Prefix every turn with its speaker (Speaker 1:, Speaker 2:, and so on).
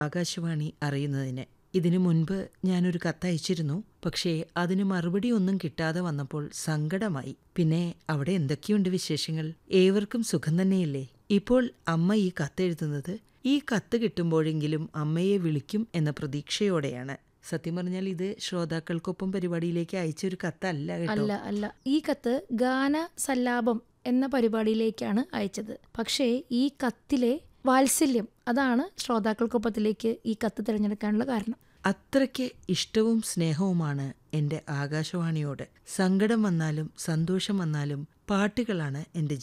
Speaker 1: ആകാശവാണി അറിയുന്നതിന് ഇതിനു മുൻപ് ഞാനൊരു കത്തയച്ചിരുന്നു പക്ഷേ അതിന് മറുപടി ഒന്നും കിട്ടാതെ വന്നപ്പോൾ സങ്കടമായി പിന്നെ അവിടെ എന്തൊക്കെയുണ്ട് വിശേഷങ്ങൾ ഏവർക്കും സുഖം തന്നെയല്ലേ ഇപ്പോൾ അമ്മ ഈ കത്തെഴുതുന്നത് ഈ കത്ത് കിട്ടുമ്പോഴെങ്കിലും അമ്മയെ വിളിക്കും എന്ന പ്രതീക്ഷയോടെയാണ് സത്യം പറഞ്ഞാൽ ഇത് ശ്രോതാക്കൾക്കൊപ്പം പരിപാടിയിലേക്ക് അയച്ച ഒരു കത്തല്ല കേട്ടോ
Speaker 2: അല്ല അല്ല ഈ കത്ത് ഗാന സല്ലാപം എന്ന പരിപാടിയിലേക്കാണ് അയച്ചത് പക്ഷേ ഈ കത്തിലെ വാത്സല്യം അതാണ് ശ്രോതാക്കൾക്കൊപ്പത്തിലേക്ക് ഈ കത്ത് തിരഞ്ഞെടുക്കാനുള്ള കാരണം
Speaker 1: അത്രയ്ക്ക് ഇഷ്ടവും സ്നേഹവുമാണ് എൻ്റെ ആകാശവാണിയോട് സങ്കടം വന്നാലും സന്തോഷം വന്നാലും പാട്ടുകളാണ് എൻ്റെ